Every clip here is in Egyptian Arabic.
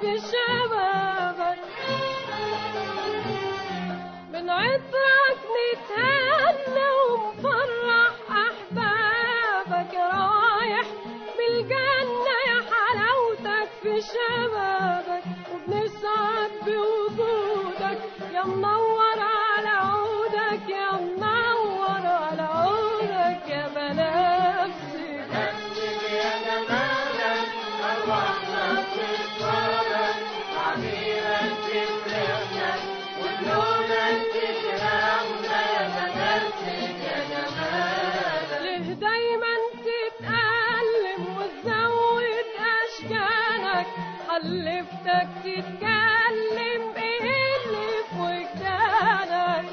في شبابك من عطرك نتهنى ومفرح أحبابك رايح بالجنة يا حلاوتك في شبابك وبنسعد بوجودك يا منور على عودك يا منور على عودك يا بنفسك ليه دايما تتألم وتزود أشجانك حلفتك تتكلم ايه اللي في وجدانك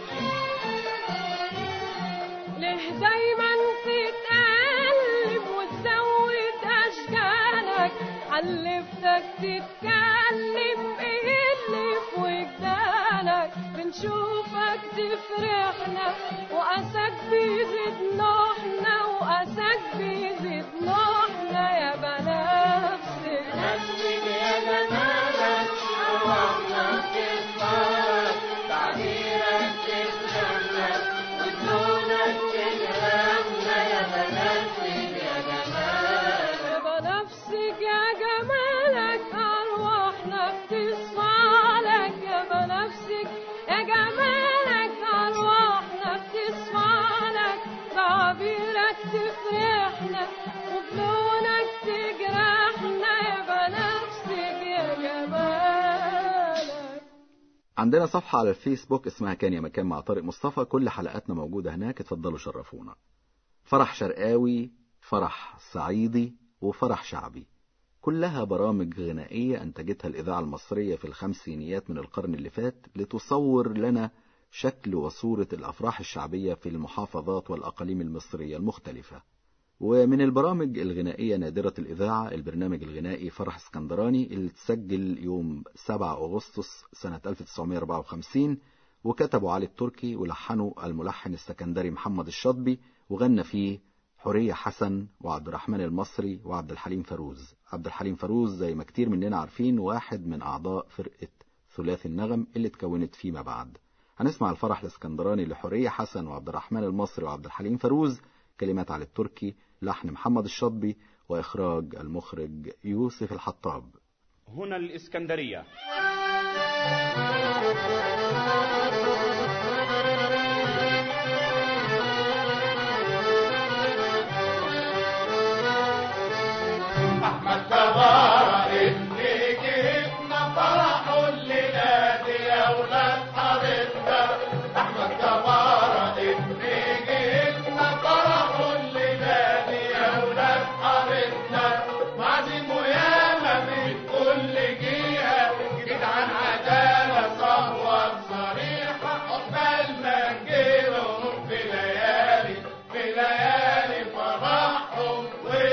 ليه دايما تتألم وتزود أشجانك حلفتك تتكلم ايه اللي في وجدانك بنشوفك تفرحنا وأساك بيزيد نوحنا وأساك بيزيد نوحنا يا بنفسك يا بنفسك يا جمالك أرواحنا بتصفالك يا بنفسك يا جمالك أرواحنا بتصفالك بعبيرك تفرحنا وبلونك تجرحنا يا بنفسك يا جمالك عندنا صفحة على الفيسبوك اسمها كان يا مكان مع طارق مصطفى كل حلقاتنا موجودة هناك اتفضلوا شرفونا فرح شرقاوي فرح صعيدي وفرح شعبي كلها برامج غنائية أنتجتها الإذاعة المصرية في الخمسينيات من القرن اللي فات لتصور لنا شكل وصورة الأفراح الشعبية في المحافظات والأقاليم المصرية المختلفة ومن البرامج الغنائية نادرة الإذاعة البرنامج الغنائي فرح اسكندراني اللي اتسجل يوم 7 أغسطس سنة 1954 وكتبه علي التركي ولحنه الملحن السكندري محمد الشاطبي وغنى فيه حورية حسن وعبد الرحمن المصري وعبد الحليم فاروز عبد الحليم فاروز زي ما كتير مننا عارفين واحد من أعضاء فرقة ثلاثي النغم اللي اتكونت فيما بعد هنسمع الفرح الاسكندراني لحورية حسن وعبد الرحمن المصري وعبد الحليم فاروز كلمات علي التركي لحن محمد الشاطبي وإخراج المخرج يوسف الحطاب هنا الإسكندرية احمد كبارة اللي جبنا فرح الليلة دي يا ولاد حارتنا احمد كبارة اللي جبنا فرح الليلة دي يا ولاد حارتنا معزم وياما من كل جهة جدعان عدالة صهوة صريحة عقبال ما نجيلهم في ليالي في ليالي فرحهم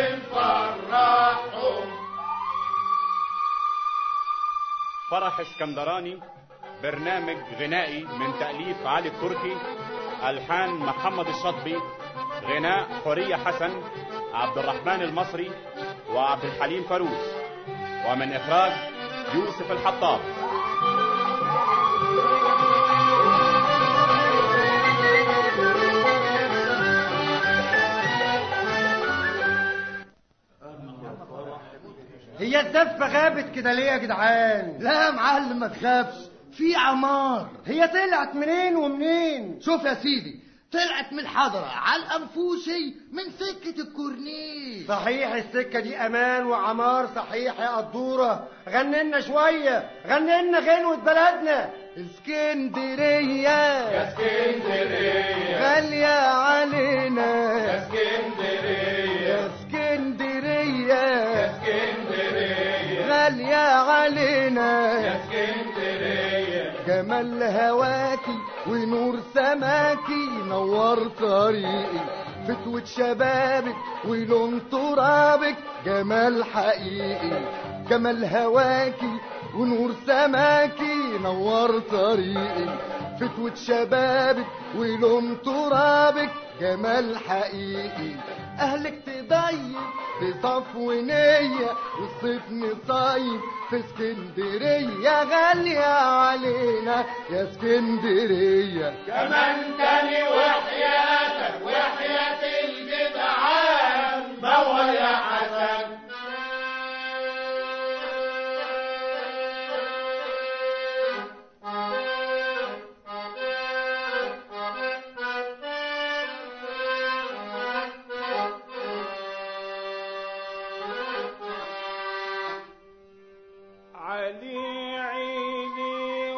ونفرحهم فرح اسكندراني برنامج غنائي من تأليف علي التركي ألحان محمد الشاطبي غناء حورية حسن عبد الرحمن المصري وعبد الحليم فاروز ومن إخراج يوسف الحطاب هي الزفة غابت كده ليه يا جدعان؟ لا يا معلم ما تخافش في عمار هي طلعت منين ومنين؟ شوف يا سيدي طلعت من الحضرة على الأنفوشي من سكة الكورنيش صحيح السكة دي أمان وعمار صحيح يا قدورة غني لنا شوية غني لنا غنوة بلدنا اسكندرية يا اسكندرية غالية علينا يا اسكندرية يا اسكندرية يا اسكندرية غالية علينا يا اسكندرية جمال هواكي ونور سماكي نور طريقي فتوة شبابك ولون ترابك جمال حقيقي جمال هواكي ونور سماكي نور طريقي فتوة شبابك ولوم ترابك جمال حقيقي اهلك تضيق في صفو نية والصيف نصيف في اسكندرية غالية علينا يا اسكندرية كمان تاني وحياتك وحياة الجدعان دور يا حسن علي عيني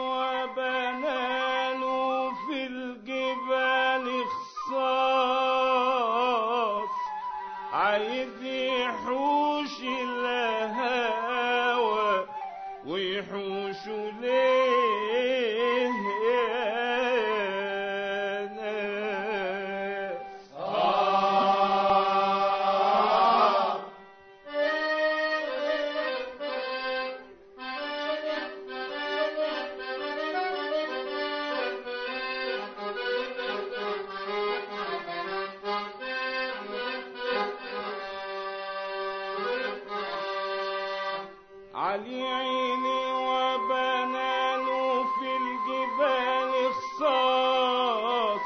وبنانه في الجبال خصاص عايز يحوش الهوى ويحوش ليه يا ناس علي عيني وبنانه في الجبال خصاص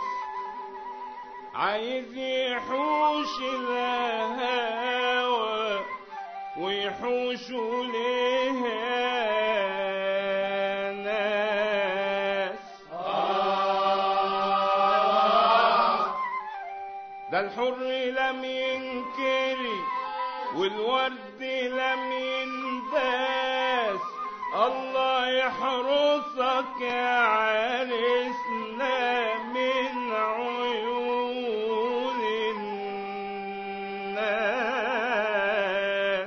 عايز يحوش الهوى ويحوش ليه يا ناس ده الحر لم ينكري والورد لم ينداس الله يحرسك يا عريسنا من عيون الناس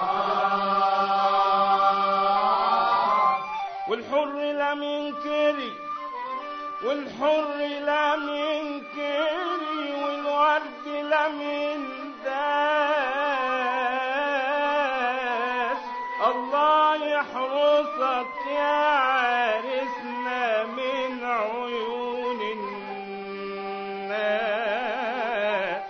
والحر لم ينكري والحر لم ينكري والورد لم ينداس الله يحرسك يا عريسنا من عيون الناس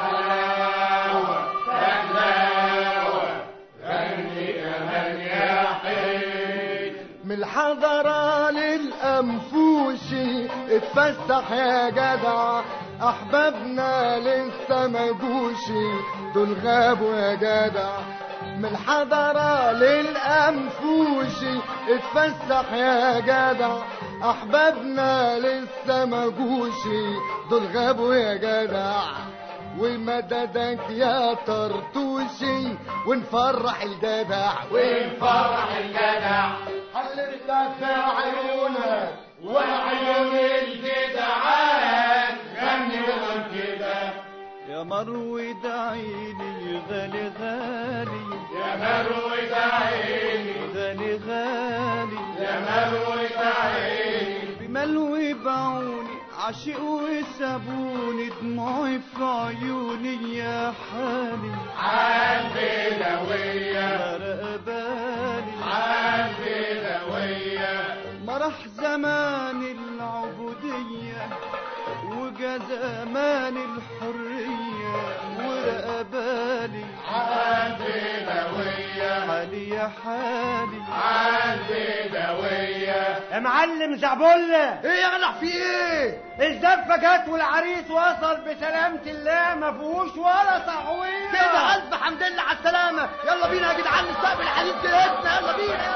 من الحضرة للأنفوشي اتفسح يا جدع أحبابنا لسه ما جوشي دول غابوا يا جدع من الحضرة للأنفوشي اتفسح يا جدع أحبابنا لسه ما جوشي دول غابوا يا جدع ومددك يا طرطوشي ونفرح الجدع ونفرح الجدع حلتك في عيونك وعيون الجدعان غني وغن كده يا مروي دعيني غالي غالي يا مروي عيني غالي غالي يا مروي عيني بملوي بعوني عاشق وسابوني دموعي في عيوني يا حالي عالبلوية غرق بالي عالبلوية مرح زمان العبودية وجا زمان الحرية ورق بالي عالبلوية حالي يا حالي عالبلوية يا معلم زعبولة ايه يا جدع في ايه الزفة جت والعريس وصل بسلامة الله ما فيهوش ولا صحوية كده ألف حمد لله على السلامة يلا بينا يا جدعان نستقبل حديد جهتنا يلا بينا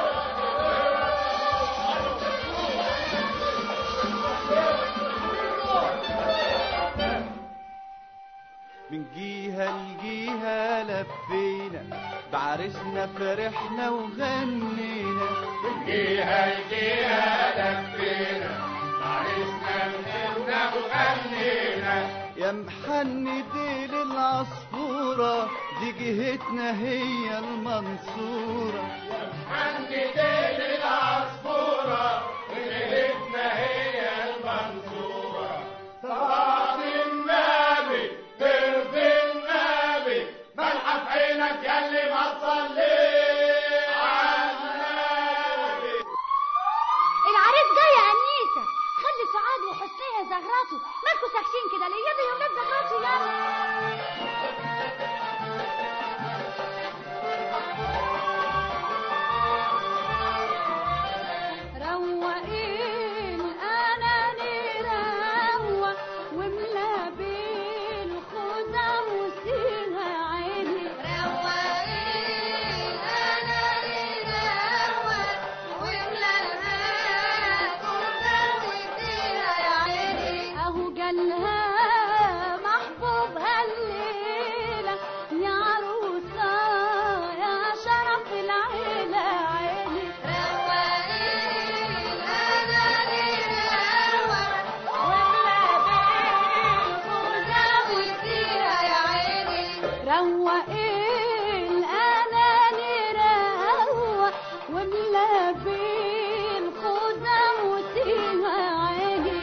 من جيها لجيها لفينا بعرسنا فرحنا وغنينا جيها جيها لفينا عرسنا نغنى وغنينا يا محندي للعصفورة دي جهتنا هي المنصورة عند ديل العصفورة وليلتنا هي المنصورة صلاة النبي ترضي النبي ملحف عينك يلي ما تصلي على النبي بين خدى وسيما عيني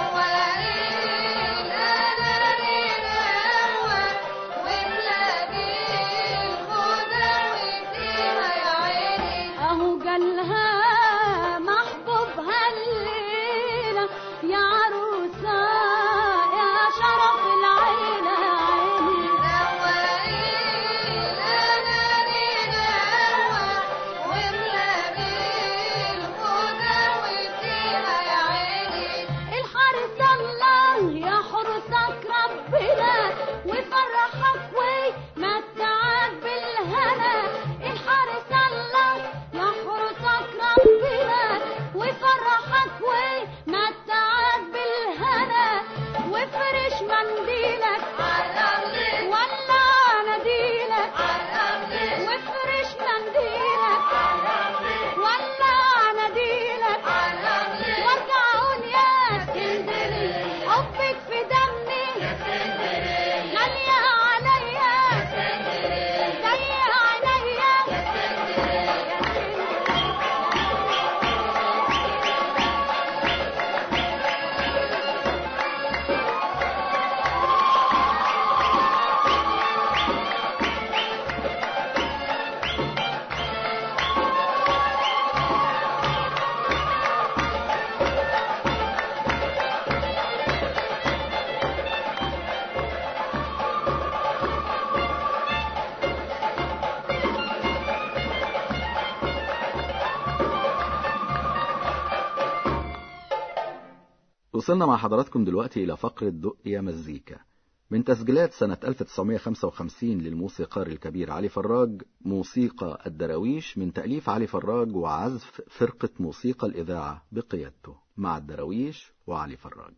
روقين انا لينا روق واملا بين خدى وسيما يا عيني اهو جالها محبوبها الليله يا عروسه يا شرف العيله عيني روقين انا لينا روق واملا بين خدى وسيما يا عيني الحارس الله يحرسك ربنا ويفرحك ويمتعك بالهنا الحارس الله يحرسك ربنا ويفرحك ويمتعك بالهنا وافرش منديلك ولا ناديلك وافرش منديلك ولا ناديلك وارجع اقول يا اسكندريه حبك في دمي غالية عليا زي عينيا وصلنا مع حضراتكم دلوقتي إلى فقرة دق يا مزيكا من تسجيلات سنة 1955 للموسيقار الكبير علي فراج موسيقى الدراويش من تأليف علي فراج وعزف فرقة موسيقى الإذاعة بقيادته مع الدراويش وعلي فراج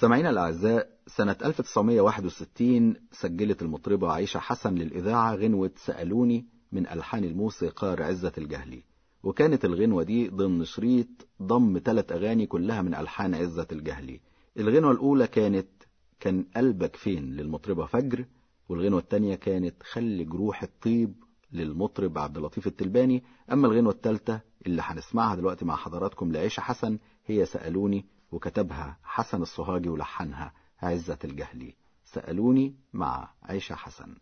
مستمعينا الأعزاء سنة 1961 سجلت المطربة عيشة حسن للإذاعة غنوة سألوني من ألحان الموسيقار عزة الجهلي وكانت الغنوة دي ضمن شريط ضم ثلاث أغاني كلها من ألحان عزة الجهلي الغنوة الأولى كانت كان قلبك فين للمطربة فجر والغنوة الثانية كانت خلي جروح الطيب للمطرب عبد اللطيف التلباني أما الغنوة الثالثة اللي هنسمعها دلوقتي مع حضراتكم لعيشة حسن هي سألوني وكتبها حسن الصهاجي ولحنها عزة الجهلي سألوني مع عيشة حسن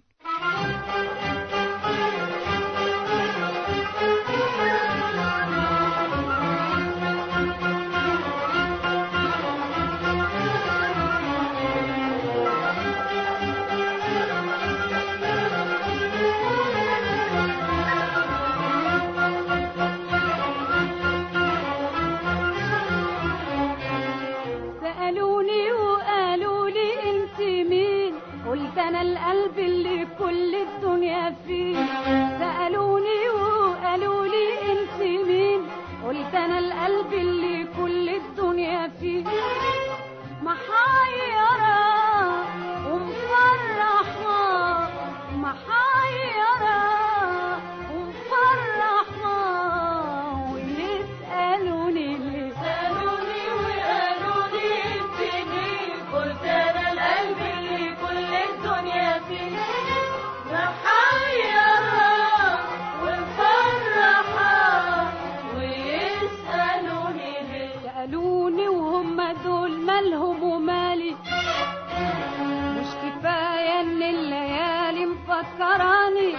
سألوني وقالوا لي انت مين قلت انا القلب اللي كل الدنيا فيه سألوني وقالوا لي انت مين قلت انا القلب اللي كل الدنيا فيه محيرة ومفرحة محيرة ومفرحة ويسألوني ليه سألوني وقالوا لي انت مين قلت انا القلب اللي كل الدنيا فيه محيرة ومفرحة ويسألوني ليه سألوني وهم دول مالهم ومالي مش كفاية ان الليالي مفكراني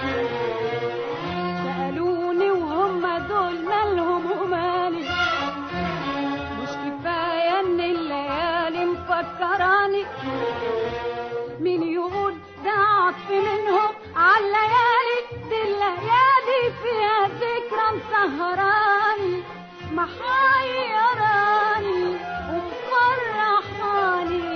سألوني وهم دول مالهم ومالي مش كفاية ان الليالي مفكراني مين يقول ده عطف منهم عالليالي دي الليالي فيها ذكرى مسهراني محيراني ومفرحاني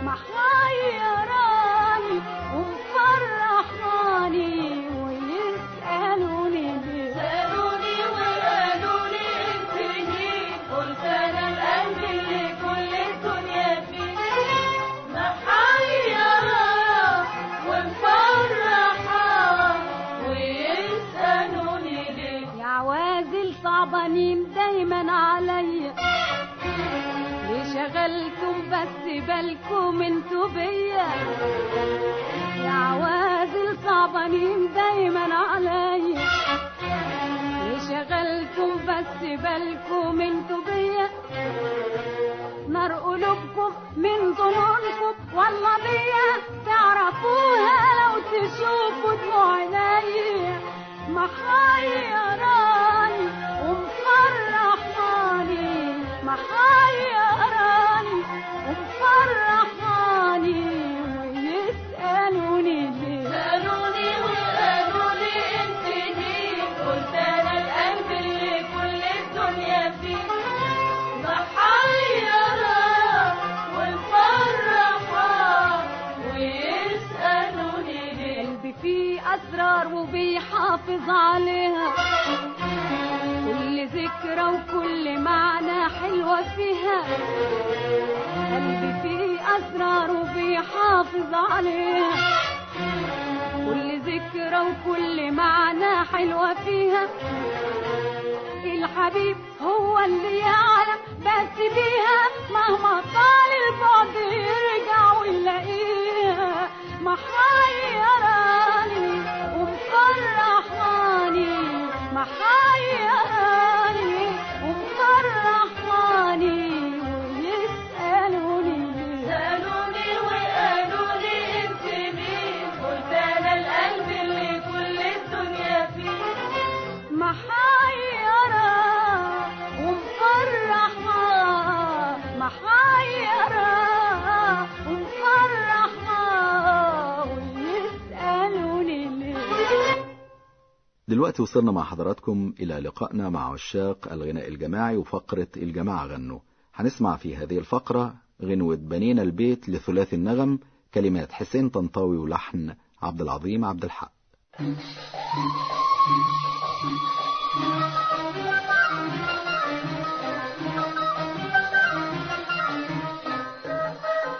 محيراني ومفرحاني ويسألوني ليه سألوني وقالوا لي انت مين قلت انا القلب اللي كل الدنيا فيه محيرة ومفرحة ويسألوني ليه يا عوازل صعبانين دايما عليا ليه شغلتم بس بالكم انتوا بيا يا عوازل صعبانين دايما عليا ليه شغلتم بس بالكم انتوا بيا نار قلوبكم من ظنونكم والله بيا تعرفوها لو تشوفوا دموع عينيا محيراني ومفرحاني محيراني ومفرحاني ويسألوني ليه سألوني وقالوا لي انت مين قلت انا القلب اللي كل الدنيا فيه محيرة والفرحة ويسألوني ليه قلبي فيه أسرار وبيحافظ عليها كل ذكرى وكل معنى حلوة فيها قلبي فيه أسرار وبيحافظ عليها كل ذكرى وكل معنى حلوة فيها الحبيب هو اللي يعلم بس بيها مهما طال البعد يرجع ويلاقيها محيراني ومفرحاني محيراني ومفرحاني ويسألوني سألوني وقالوا لي انت مين قلت انا القلب اللي كل الدنيا فيه محيرة ومفرحة محيرة ومفرحة ويسألوني ليه دلوقتي وصلنا مع حضراتكم إلى لقائنا مع عشاق الغناء الجماعي وفقرة الجماعة غنوا هنسمع في هذه الفقرة غنوة بنينا البيت لثلاثي النغم كلمات حسين طنطاوي ولحن عبد العظيم عبد الحق Thank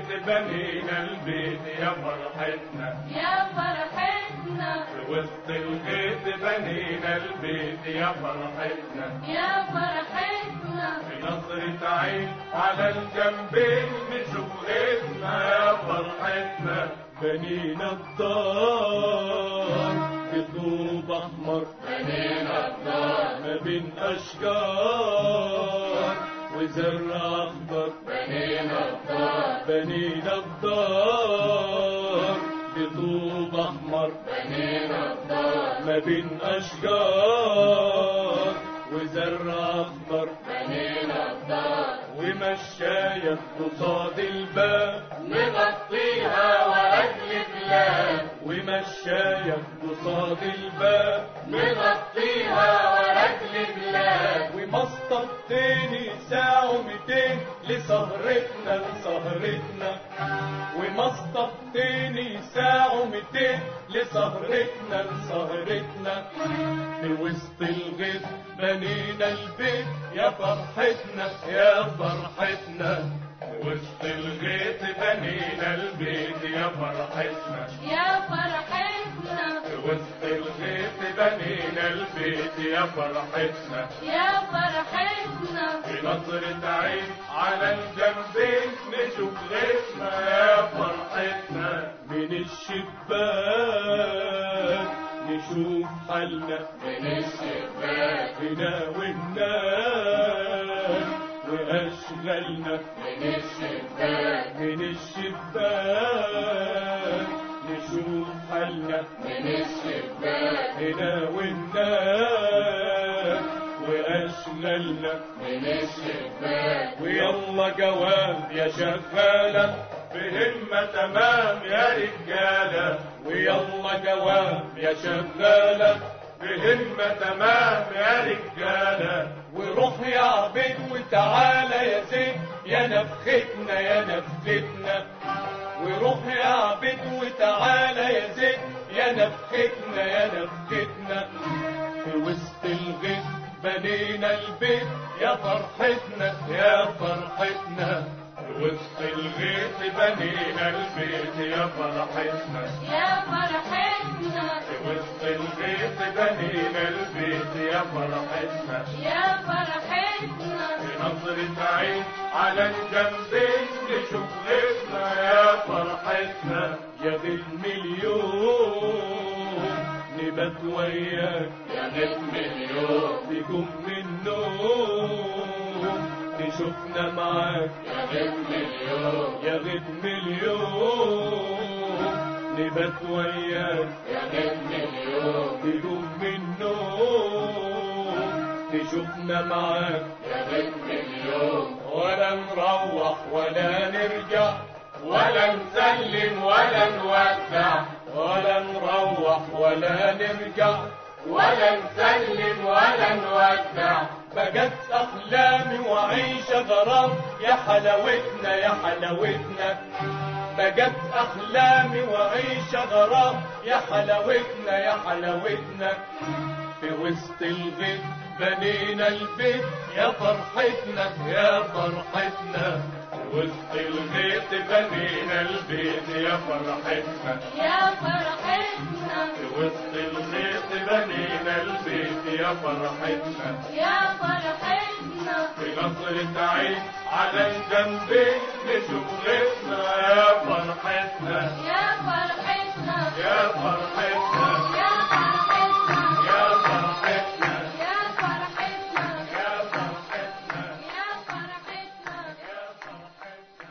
الغيط بنينا البيت يا فرحتنا يا فرحتنا في وسط الغيط بنينا البيت يا فرحتنا يا فرحتنا في نظرة عين على الجنبين نشوف غيطنا يا فرحتنا بنينا الدار بطوب احمر بنينا الدار ما بين اشجار وزرع اخضر بنينا الدار بنينا الدار بطوب احمر بنينا الدار ما بين اشجار وزرع اخضر بنينا الدار ومشاية قصاد الباب نغطيها وأجل بلاد ومشاية قصاد الباب نغطيها وأجل بلاد ومسطب تاني ساعة ومتين لسهرتنا لسهرتنا ومسطب تاني ساعة ومتين لسهرتنا لسهرتنا في وسط الغيط بنينا البيت يا فرحتنا يا فرحتنا في وسط الغيط بنينا البيت يا فرحتنا يا فرحتنا في وسط الغيط بنينا البيت يا فرحتنا يا فرحتنا في نظرة عين على الجنبين نشوف غيرنا يا فرحتنا من الشباك نشوف حالنا من الشباك هنا والناس وأشغالنا من الشباك من الشباك نشوف حالنا من الشباك هنا والناس وأشغالنا من الشباك ويلا جواب يا شغالة بهمة تمام يا رجالة ويلا جواب يا شغالة بهمة تمام يا رجالة وروح يا عبيد وتعالى يا زين يا نفختنا يا نفختنا وروح يا عبيد وتعالى يا زين يا نفختنا يا نفختنا في وسط الغيط بنينا البيت يا فرحتنا يا فرحتنا في وسط الغيط بنينا البيت يا فرحتنا يا فرحتنا في وسط الغيط بنينا البيت يا فرحتنا يا فرحتنا في نظرة عين على الجنبين نشوف غيرنا يا فرحتنا يا ذي المليون نبات وياك يا نجم اليوم نجوم من النوم نشوفنا معاك يا نجم اليوم يا غد مليون نبات وياك يا نجم اليوم نجوم من النوم نشوفنا معاك يا نجم اليوم ولا نروح ولا نرجع ولا نسلم ولا نودع ولا نروح ولا نرجع ولا نسلم ولا نودع بقت أحلامي وعيشة غرام يا حلاوتنا يا حلاوتنا بقت أحلامي وعيشة غرام يا حلاوتنا يا حلاوتنا في وسط البيت بنينا البيت يا فرحتنا يا فرحتنا في وسط البيت بنينا البيت يا فرحتنا يا فرحتنا في وسط البيت بنينا البيت يا فرحتنا يا فرحتنا في نظرة عين على الجنبين نشوف غيرنا يا فرحتنا يا فرحتنا يا فرحتنا يا فرحتنا يا فرحتنا يا فرحتنا يا فرحتنا يا فرحتنا يا فرحتنا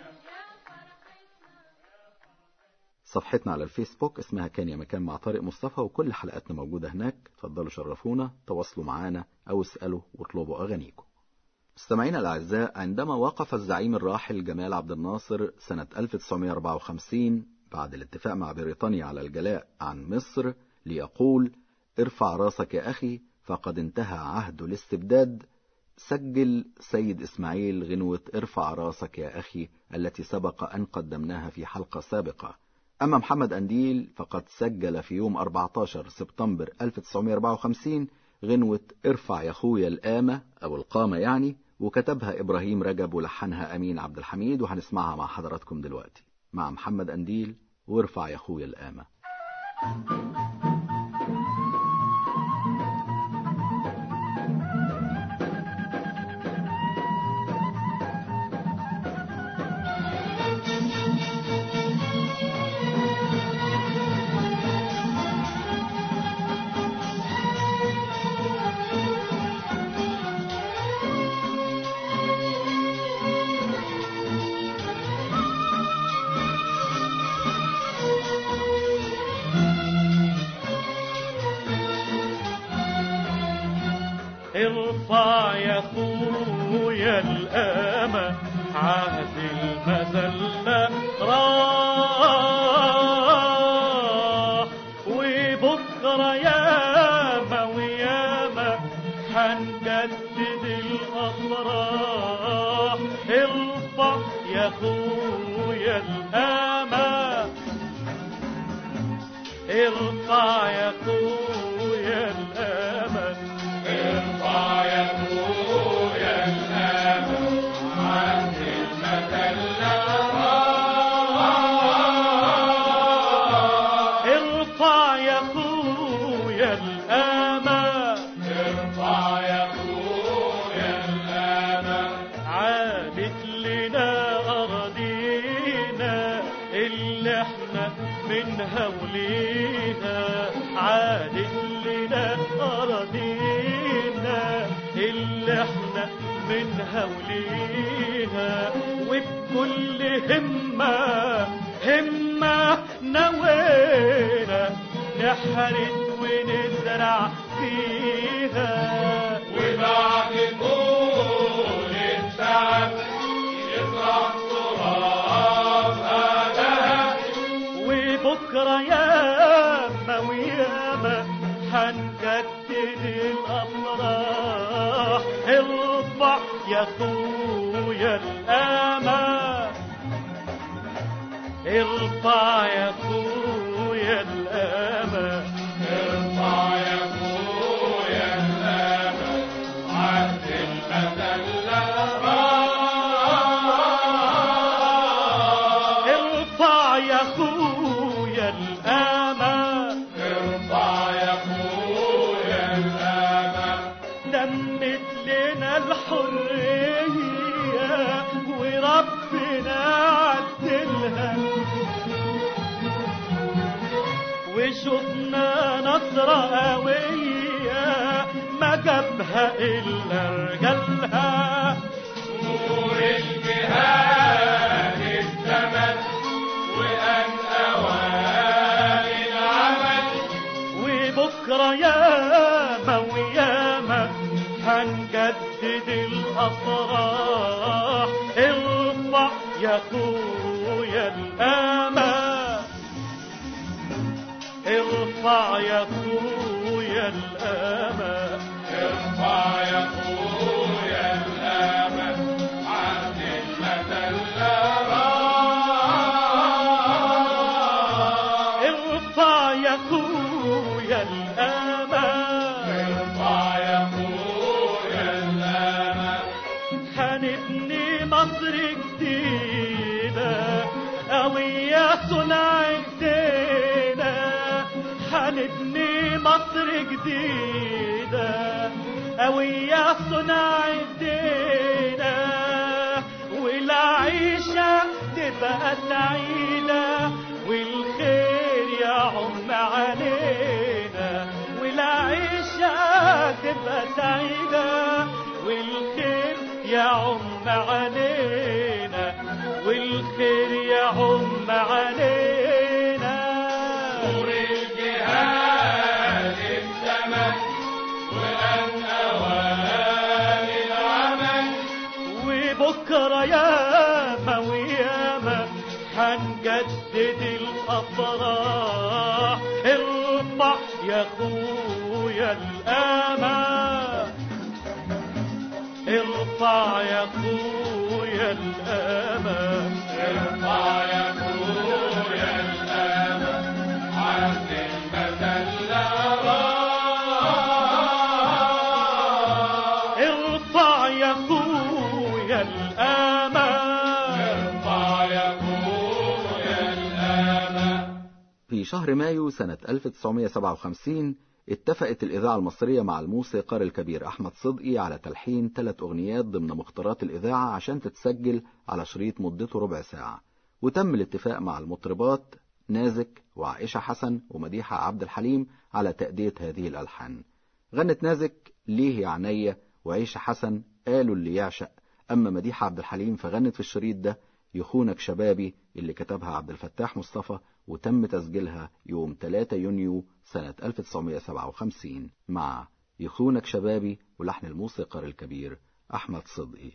صفحتنا على الفيسبوك اسمها كان يا مكان مع طارق مصطفى وكل حلقاتنا موجودة هناك اتفضلوا شرفونا تواصلوا معانا أو اسألوا واطلبوا أغانيكم مستمعينا الأعزاء عندما وقف الزعيم الراحل جمال عبد الناصر سنة 1954 بعد الاتفاق مع بريطانيا على الجلاء عن مصر ليقول ارفع راسك يا أخي فقد انتهى عهد الاستبداد سجل سيد إسماعيل غنوة ارفع راسك يا أخي التي سبق أن قدمناها في حلقة سابقة أما محمد أنديل فقد سجل في يوم 14 سبتمبر 1954 غنوة ارفع يا أخويا القامة أو القامة يعني وكتبها إبراهيم رجب ولحنها أمين عبد الحميد وهنسمعها مع حضراتكم دلوقتي مع محمد أنديل وارفع يا أخويا القامة ارفع يا اخويا الامة عهد المذلة راح وبكرة ياما وياما هنجدد الافراح ارفع يا اخويا الامة ارفع يا اخويا الامل ارفع يا اخويا الامل عهد المذلة ارفع يا اخويا الامل ارفع يا اخويا الامل عادت لنا اراضينا اللي احنا منها وليها عادت لنا اراضينا اللي احنا منها وليها وبكل همة همة نوينا نحرث ونزرع فيها وبعد طول التعب يطلع تراب أهلها وبكرة ياما وياما هنجدد الأفراح ارفع يا اخويا الأمل ارفع يا اخويا الأمل ارفع يا اخويا الامل عهد المذلة ارفع يا اخويا الأمل ارفع يا اخويا الامل دمت لنا الحرية وربنا عدلها وشفنا نصرة قوية ما جابها إلا رجالها نور الجهاد الزمن وأن أوان العمل وبكرة ياما وياما هنجدد الأفراح ارفع يا اخويا الأمل ارفع يا اخويا الأمل ارفع يا اخويا الامل عهد المذلة ارفع يا اخويا الأمل ارفع يا اخويا الامل هنبني مصر جديدة قوية صنع ايدينا هنبني مصر جديدة قوية صنع ايدينا والعيشة تبقى سعيدة والخير يعم علينا والعيشة تبقى سعيدة والخير يعم علينا والخير يعم علينا نور الجهاد الزمن وأن أوان العمل وبكرة ياما وياما هنجدد الأفراح ارفع يا اخويا الأمل ارفع يا اخويا الأمل ارفع يا اخويا الامل عهد المذلة ارفع يا اخويا في شهر مايو سنة 1957 اتفقت الإذاعة المصرية مع الموسيقار الكبير أحمد صدقي على تلحين ثلاث أغنيات ضمن مختارات الإذاعة عشان تتسجل على شريط مدته ربع ساعة وتم الاتفاق مع المطربات نازك وعائشة حسن ومديحة عبد الحليم على تأدية هذه الألحان غنت نازك ليه يا عينيا وعيشة حسن قالوا اللي يعشق أما مديحة عبد الحليم فغنت في الشريط ده يخونك شبابي اللي كتبها عبد الفتاح مصطفى وتم تسجيلها يوم 3 يونيو سنة 1957 مع يخونك شبابي ولحن الموسيقار الكبير أحمد صدقي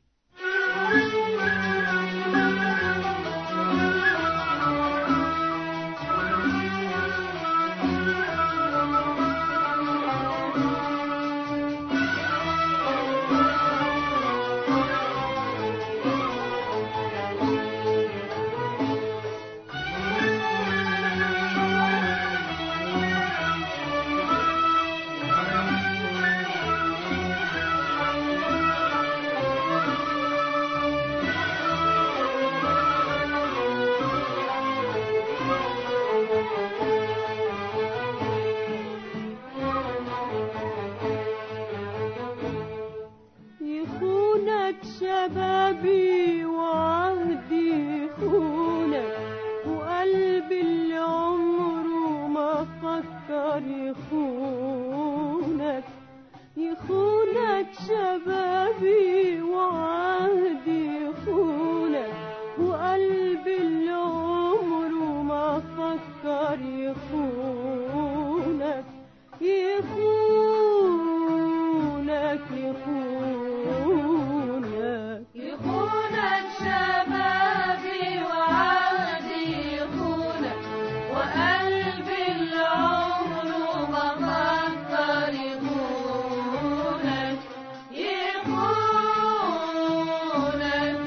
يخونك شبابي وعهدي يخونك وقلبي اللي عمره ما فكر يخونك يخونك شبابي وعهدي يخونك وقلبي اللي عمره ما فكر يخونك يخونك يخونك يخونك شبابي وعهدي يخونك وقلبي اللي عمره ما فكر يخونك يخونك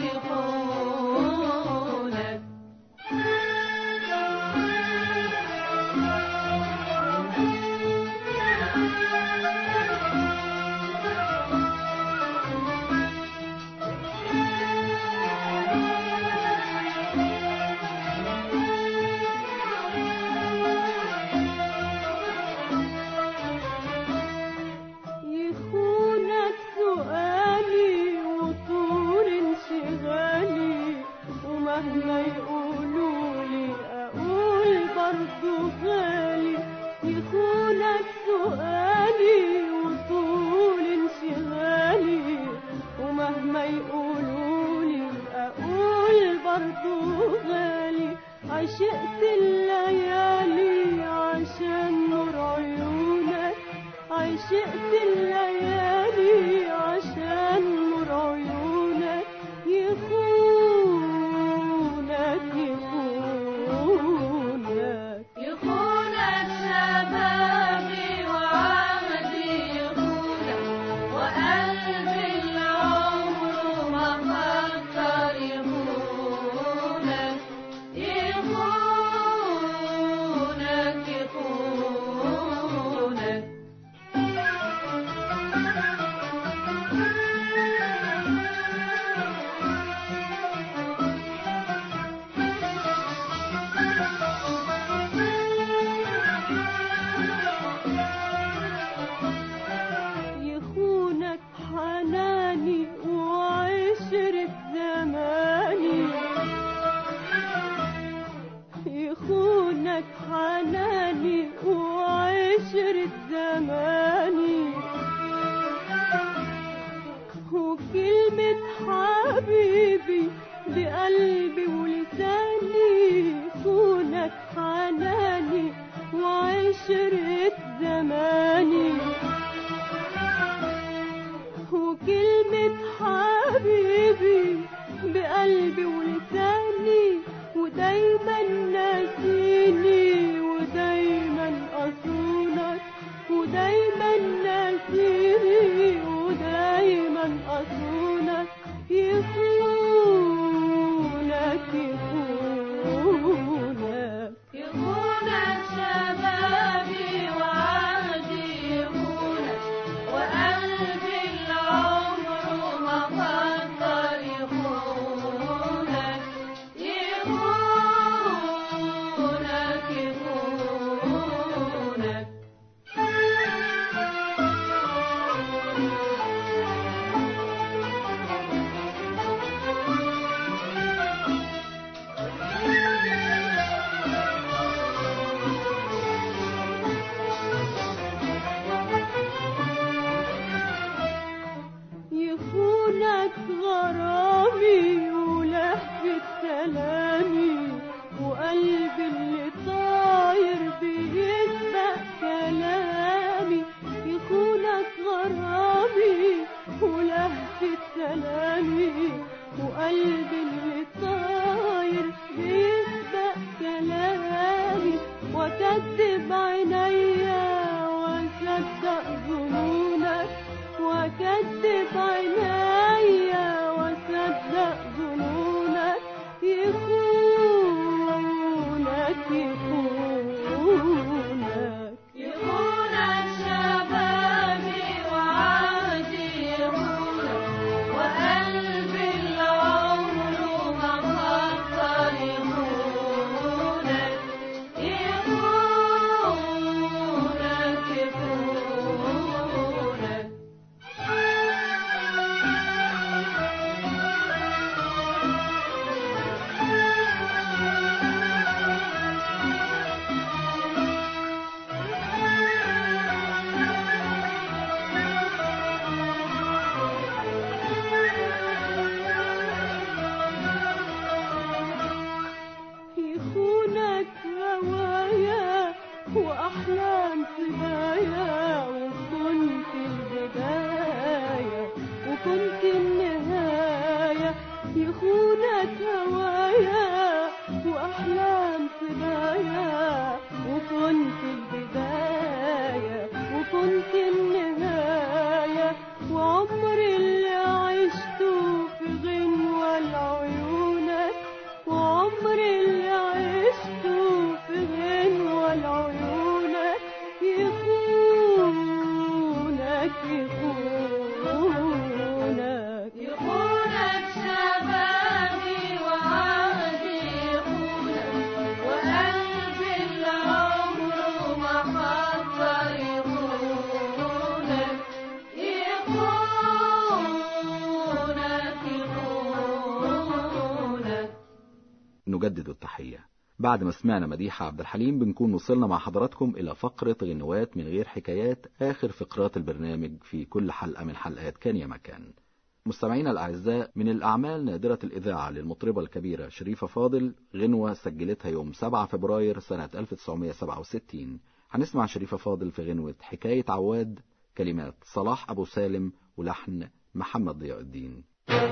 يخونك يخونك سؤالي وطول انشغالي ومهما يقولوا لي اقول برضو غالي يخونك سؤالي وطول انشغالي ومهما يقولوا لي اقول برضو غالي عشقت الليالي عشان نور عيونك عشقت الليالي عشان نور عيونك يخونك يخونك يخونك شبابي وعهدي يخونك وقلبي اللي عمره ما فكر يخونك يخونك يخونك يخونك حناني وعشرة زماني يخونك حناني وعشرة زماني وكلمة حبيبي بقلبي ولساني يخونك حناني وعشرة زماني وكلمة حبيبي بقلبي ولساني ودايما ناسيني ودايما أصونك ودايما ناسيني ودايما أصونك يخونك يخونك يخونك شبابي وعهدي يخونك وقلبي اللي عمره ما فكر يخونك يخونك وقلبي اللي طاير بيسبق كلامي يخونك غرامي ولهفة سلامي وقلبي اللي طاير بيسبق كلامي وكذب عينيا واصدق ظنونك وكذب عينيا واصدق ظنونك يخونك يخونك يخونك شبابي وعهدي يخونك وقلبي اللي عمره ما فكر يخونك يخونك يخونك يخونك هوايا وأحلام سبايا وكنت البداية وكنت النهاية يخونك هوايا وأحلام سبايا وكنت البداية وكنت النهاية وعمري اللي عشته في غنوة لعيونك وعمري اللي عشته في غنوة لعيونك يخونك يخونك يخونك شبابي وعهدي يخونك وقلبي اللي عمره ما فكر يخونك يخونك يخونك نجدد التحية بعد ما سمعنا مديحة عبد الحليم بنكون وصلنا مع حضراتكم إلى فقرة غنوات من غير حكايات آخر فقرات البرنامج في كل حلقة من حلقات كان يا مكان مستمعينا الأعزاء من الأعمال نادرة الإذاعة للمطربة الكبيرة شريفة فاضل غنوة سجلتها يوم 7 فبراير سنة 1967 هنسمع شريفة فاضل في غنوة حكاية عواد كلمات صلاح أبو سالم ولحن محمد ضياء الدين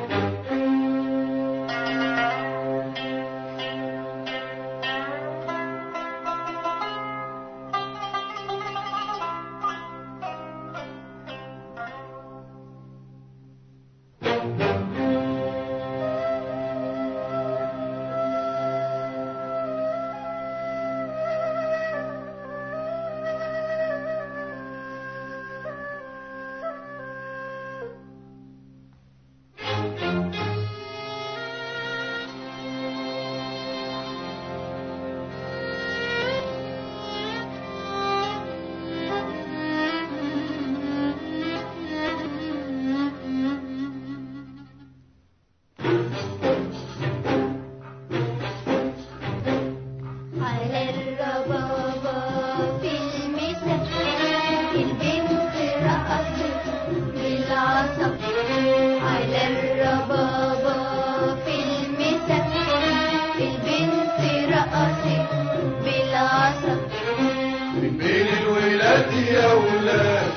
على الربابة في المسا البنت رقصت بالعصا على الربابة في المسا البنت رقصت بالعصا من بين الولاد يا ولاد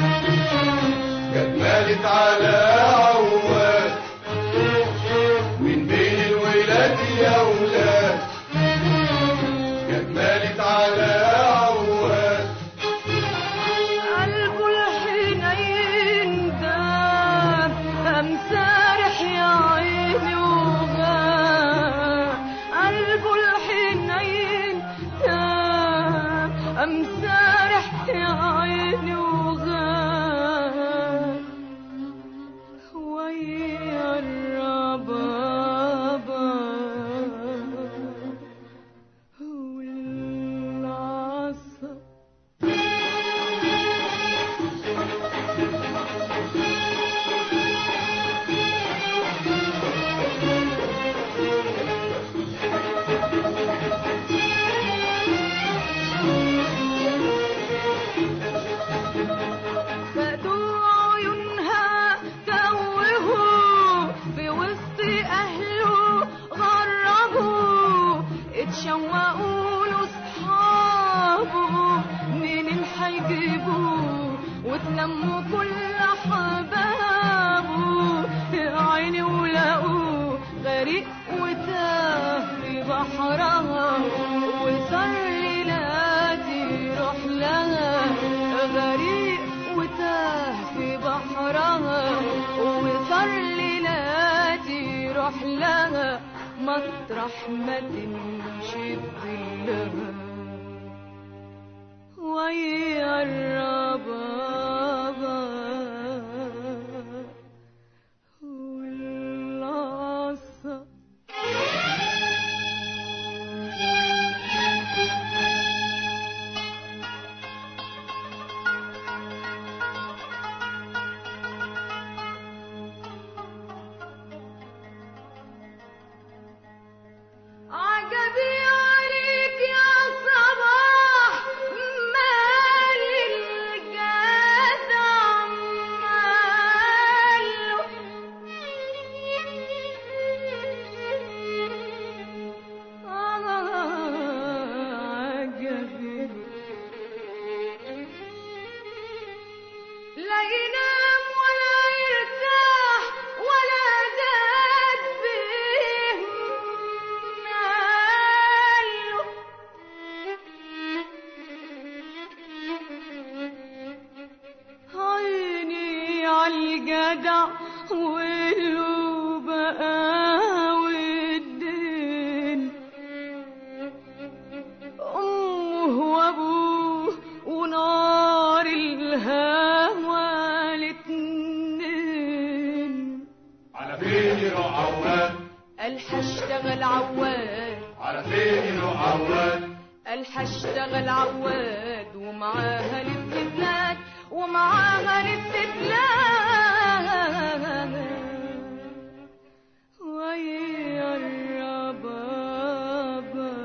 جمالت على عواد من بين الولاد يا ولاد جمالت على عواد قلبه الحنين ده امسارح يا عيني وغاب قلبه الحنين ده امسارح يا عيني وغاب ويا بحرها وصار ليلاتي روح لها غريق وتاه في بحرها وصار ليلاتي روح لها مطرح ما تمشي بظلها ويا الربابة والعصا عجبي عليك يا صباح مال الجدع ماله عجبي لا ينام ولا يرتاح ولا داد به ماله عيني عالجدع وله بقى والدين أمه وأبوه ونار الهوى الاتنين على فين يروح عواد قال هشتغل عواد على فين يروح عواد قال هشتغل عواد ومعاها لف بلاد ومعاها لف بلاد ويا الربابة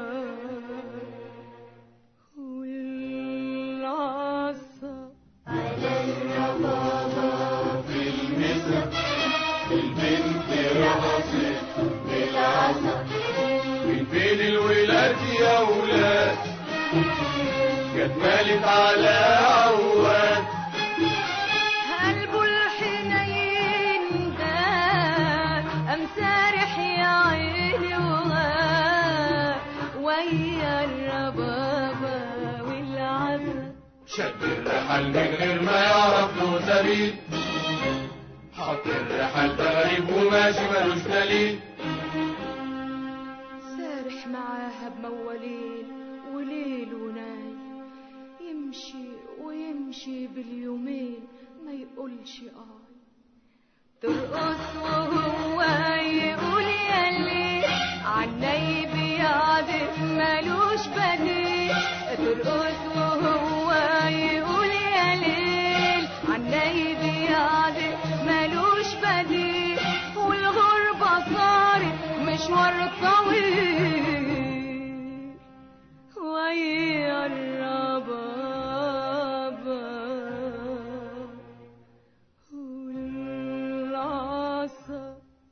والعصا على الربابة في المسا البنت رقصت بالعصا من بين الولاد يا ولاد جت مالت على عواد قلبه الحنين ده قام سارح يا عيني وغاب ويا الربابة والعسل شد الرحل من غير ما يعرف له سبيل حط الرحل ده غريب وماشي ملوش دليل سارح معاها بموالين وليل وناي يمشي ويمشي باليومين ما يقولش آه ترقص وهو يقول يا ليل عني بيعزف ملوش بديل ترقص وهو يقول يا ليل عني بيعزف ملوش بديل والغربة صارت مشوار طويل ويا الربابة والعصا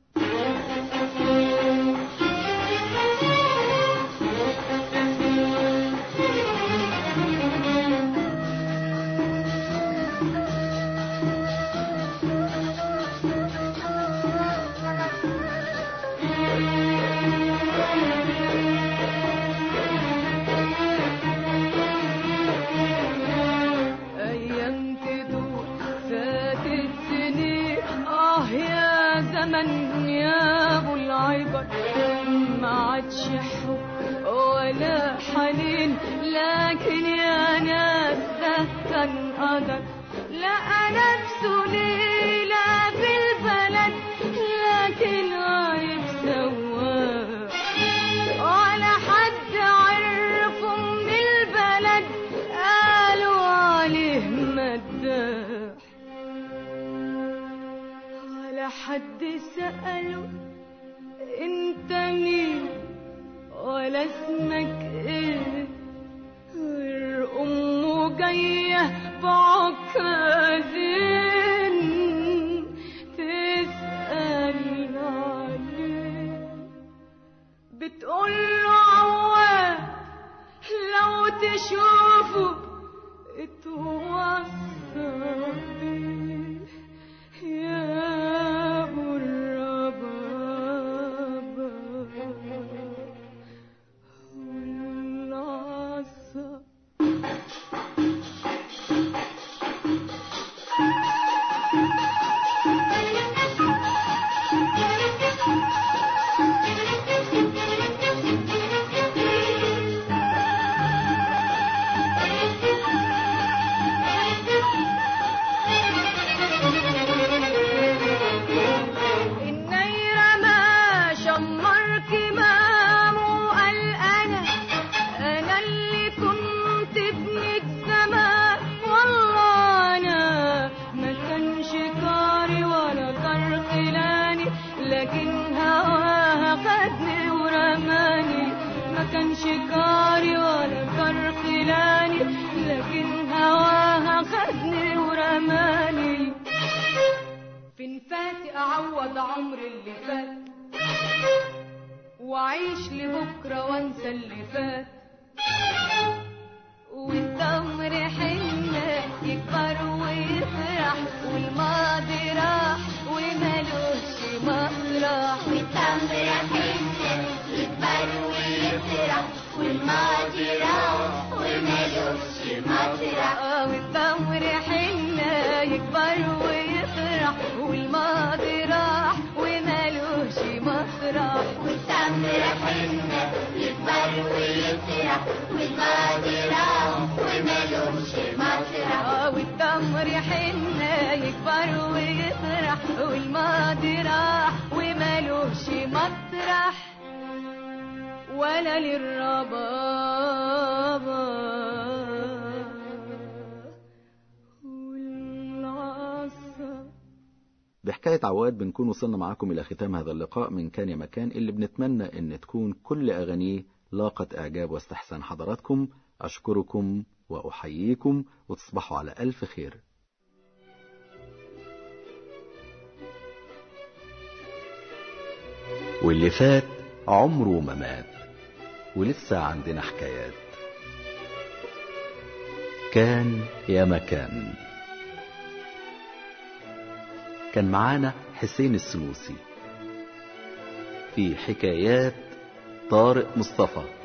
أيام تدور فاتت سنين آه يا زمن يا أبو العبر ما عادش حب ولا حنين لكن يا ناس ده كان قدر لقى نفسه ليلة في البلد لكن عارف سواه ولا حد عرفه من البلد قالوا عليه مداح ولا حد سأله انت مين ولا اسمك ايه غير امه جايه بعكازين تسأل عليه بتقول له عواد لو تشوفه اتوصى بيه يا ابو الربابة اعوض عمر اللي فات واعيش لبكره وانسى اللي فات والتمر حنة يكبر ويفرح والماضي راح ومالوش مطرح والتمر حنة يكبر ويفرح والماضي راح ومالوش مطرح آه والتمر حنة يكبر ويفرح والماضي راح ومالوش مطرح والتمر حنة يكبر ويفرح والماضي راح ومالوش مطرح آه والتمر حنة يكبر ويفرح والماضي راح ومالوش مطرح ولا للربابة والعصا بحكاية عواد بنكون وصلنا معاكم إلى ختام هذا اللقاء من كان يا مكان اللي بنتمنى إن تكون كل أغانيه لاقت إعجاب واستحسان حضراتكم أشكركم وأحييكم وتصبحوا على ألف خير واللي فات عمره ما مات ولسه عندنا حكايات كان يا مكان كان معانا حسين السنوسي في حكايات طارق مصطفى